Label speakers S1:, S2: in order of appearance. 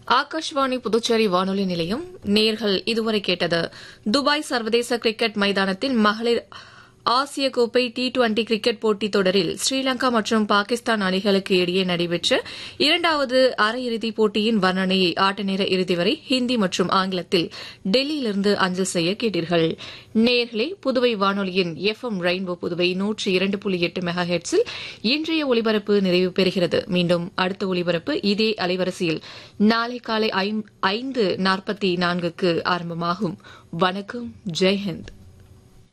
S1: ஆகாஷ்வாணி புதுச்சேரி வானொலி நிலையம் நேர்கள் இதுவரை கேட்டது துபாய் சர்வதேச கிரிக்கெட் மைதானத்தில் மகளிர் ஆசிய கோப்பை டி டுவெண்டி கிரிக்கெட் போட்டித் தொடரில் ஸ்ரீலங்கா மற்றும் பாகிஸ்தான் அணிகளுக்கு இடையே நடைபெற்ற இரண்டாவது அரையிறுதிப் போட்டியின் வர்ணனையை ஆட்ட நேர இறுதி வரை ஹிந்தி மற்றும் ஆங்கிலத்தில் டெல்லியிலிருந்து அஞ்சல் செய்ய கேட்டீர்கள் நேர்களே புதுவை வானொலியின் எஃப் எம் ரெயின்போ புதுவை நூற்றி இரண்டு புள்ளி எட்டு மெகா ஹெட்ஸில் இன்றைய ஒலிபரப்பு நிறைவு பெறுகிறது மீண்டும் அடுத்த ஒலிபரப்பு இதே அலைவரிசையில் நாளை காலை ஐந்து நாற்பத்தி நான்குக்கு ஆரம்பமாகும் வணக்கம் ஜெய்ஹிந்த்